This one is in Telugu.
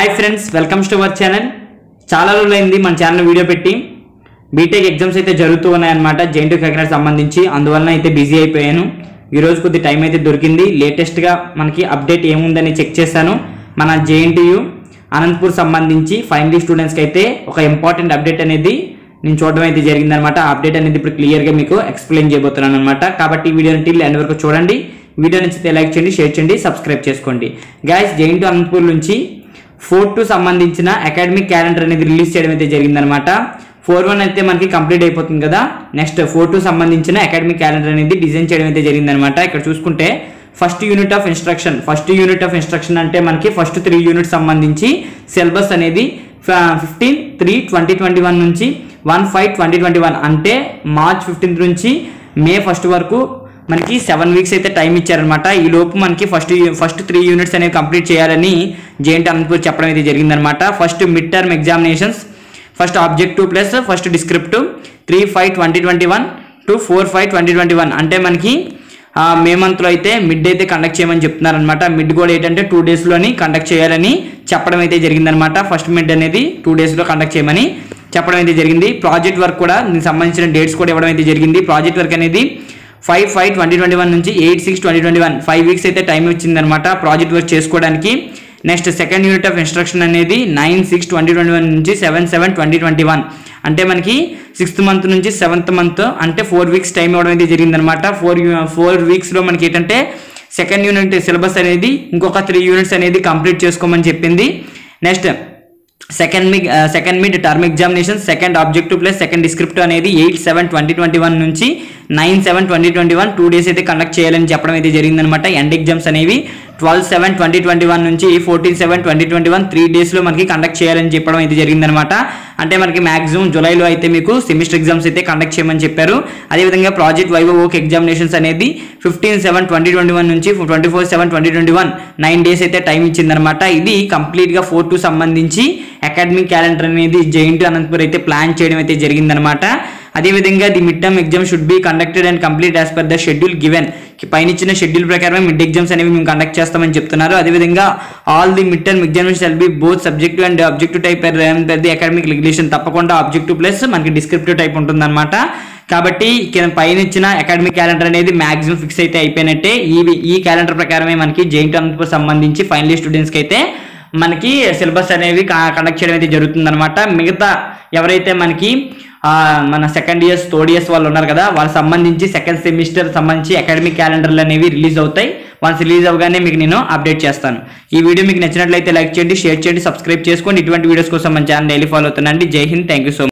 hi friends welcomes to our channel చాలా రోజులైంది మన ఛానల్ వీడియో పెట్టి బీటెక్ ఎగ్జామ్స్ అయితే జరుగుతూ ఉన్నాయన్నమాట జెయింట్ కాకినాడ సంబంధించి అందువలన అయితే బిజీ అయిపోయాను ఈ రోజు కొద్ది టైం అయితే దొరికింది లేటెస్ట్గా మనకి అప్డేట్ ఏముందని చెక్ చేశాను మన జేఎన్టీయు అనంతపూర్ సంబంధించి ఫైనల్ స్టూడెంట్స్కి అయితే ఒక ఇంపార్టెంట్ అప్డేట్ అనేది నేను చూడడం అయితే జరిగిందనమాట ఆ అప్డేట్ అనేది ఇప్పుడు క్లియర్గా మీకు ఎక్స్ప్లెయిన్ చేయబోతున్నాను అనమాట కాబట్టి ఈ వీడియోని టిల్ ఎండ్ వరకు చూడండి వీడియో నచ్చితే లైక్ చేయండి షేర్ చేయండి సబ్స్క్రైబ్ చేసుకోండి గాయస్ జైంట్ అనంతపూర్ నుంచి ఫోర్ టు సంబంధించిన అకాడమిక్ క్యాలెండర్ అనేది రిలీజ్ చేయడం అయితే జరిగిందనమాట ఫోర్ వన్ అయితే మనకి కంప్లీట్ అయిపోతుంది కదా నెక్స్ట్ ఫోర్ టూ సంబంధించిన అకాడమిక్ క్యాలెండర్ అనేది డిజైన్ చేయడం అయితే జరిగిందనమాట ఇక్కడ చూసుకుంటే first unit of instruction first unit of instruction అంటే మనకి ఫస్ట్ త్రీ యూనిట్స్ సంబంధించి సిలబస్ అనేది fifteen three twenty twenty one నుంచి one five twenty twenty one అంటే మార్చ్ ఫిఫ్టీన్త్ నుంచి మే ఫస్ట్ వరకు మనకి సెవెన్ వీక్స్ అయితే టైం ఇచ్చారనమాట ఈ లోపు మనకి ఫస్ట్ ఫస్ట్ త్రీ యూనిట్స్ అనేవి కంప్లీట్ చేయాలని జేఎన్టీ అనంతపూర్ చెప్పడం అయితే జరిగిందనమాట first mid term examinations first objective plus first descriptive three five twenty twenty one to four five twenty twenty one అంటే మనకి ఆ, మే మంత్లో అయితే మిడ్ అయితే కండక్ట్ చేయమని చెప్తున్నారనమాట మిడ్ కూడా ఏంటంటే టూ డేస్లోని కండక్ట్ చేయాలని చెప్పడం అయితే జరిగిందనమాట ఫస్ట్ మిడ్ అనేది టూ డేస్లో కండక్ట్ చేయమని చెప్పడం అయితే జరిగింది ప్రాజెక్ట్ వర్క్ కూడా దీనికి సంబంధించిన డేట్స్ కూడా ఇవ్వడం అయితే జరిగింది ప్రాజెక్ట్ వర్క్ అనేది five five twenty twenty one నుంచి eight six twenty twenty one five weeks అయితే టైం వచ్చిందనమాట ప్రాజెక్ట్ వర్క్ చేసుకోవడానికి next second unit of instruction అనేది nine six twenty twenty one నుంచి seven seven twenty twenty one అంటే మనకి సిక్స్త్ మంత్ నుంచి సెవెంత్ మంత్ అంటే ఫోర్ వీక్స్ టైం ఇవ్వడం అయితే జరిగిందనమాట ఫోర్ ఫోర్ వీక్స్లో మనకి ఏంటంటే సెకండ్ యూనిట్ సిలబస్ అనేది ఇంకొక త్రీ యూనిట్స్ అనేది కంప్లీట్ చేసుకోమని చెప్పింది next second mid second mid term examination second objective plus second descriptive అనేది eight seven twenty twenty one నుంచి nine seven twenty twenty one two days అయితే కండక్ట్ చేయాలని చెప్పడం అయితే జరిగిందనమాట ఎండ్ ఎగ్జామ్స్ అనేవి twelve seven twenty twenty one నుంచి fourteen seven twenty twenty one three డేస్లో మనకి కండక్ట్ చేయాలని చెప్పడం అయితే జరిగిందనమాట అంటే మనకి మాక్సిమం జూలైలో అయితే మీకు సెమిస్టర్ ఎగ్జామ్స్ అయితే కండక్ట్ చేయమని చెప్పారు అదేవిధంగా ప్రాజెక్ట్ వైవో ఓక్ ఎగ్జామినేషన్స్ అనేది fifteen seven twenty twenty one నుంచి twenty four seven twenty twenty one nine days అయితే టైం ఇచ్చిందనమాట ఇది కంప్లీట్గా ఫోర్ టు సంబంధించి అకాడమిక్ క్యాలెండర్ అనేది జైంట్ అనంతపూర్ అయితే ప్లాన్ చేయడం అయితే జరిగిందనమాట అదేవిధంగా the mid term exam should be conducted and complete as per the schedule given పైన ఇచ్చిన షెడ్యూల్ ప్రకారమే మిడ్ ఎగ్జామ్స్ అనేవి మేము కండక్ట్ చేస్తామని చెప్తున్నారు అదేవిధంగా all the mid term examination shall be both subjective and objective type the academic regulation తప్పకుండా ఆబ్జెక్టివ్ ప్లస్ మనకి డిస్క్రిప్టివ్ టైప్ ఉంటుందన్నమాట కాబట్టి కింద పైన ఇచ్చిన అకాడమిక్ క్యాలెండర్ అనేది మాక్సిమం ఫిక్స్ అయితే అయిపోయినట్టే ఈ ఈ క్యాలెండర్ ప్రకారమే మనకి జైంట్ అనంతపూర్ సంబంధించి ఫైనల్ స్టూడెంట్స్కి అయితే మనకి సిలబస్ అనేవి కండక్ట్ చేయడం అయితే జరుగుతుందన్నమాట మిగతా ఎవరైతే మనకి ఆ, మన సెకండ్ ఇయర్స్ థర్డ్ ఇయర్స్ వాళ్ళు ఉన్నారు కదా వాళ్ళకి సంబంధించి సెకండ్ సెమిస్టర్ సంబంధించి అకాడమిక్ క్యాలెండర్లు అనేవి రిలీజ్ అవుతాయి వన్స్ రిలీజ్ అవగానే మీకు నేను అప్డేట్ చేస్తాను ఈ వీడియో మీకు నచ్చినట్లయితే లైక్ చేయండి షేర్ చేయండి సబ్స్క్రైబ్ చేసుకోండి ఇటువంటి వీడియోస్ కోసం మన ఛానల్ డైలీ ఫాలో అవుతుందండి జై హింద్ థ్యాంక్ యూ సో మచ్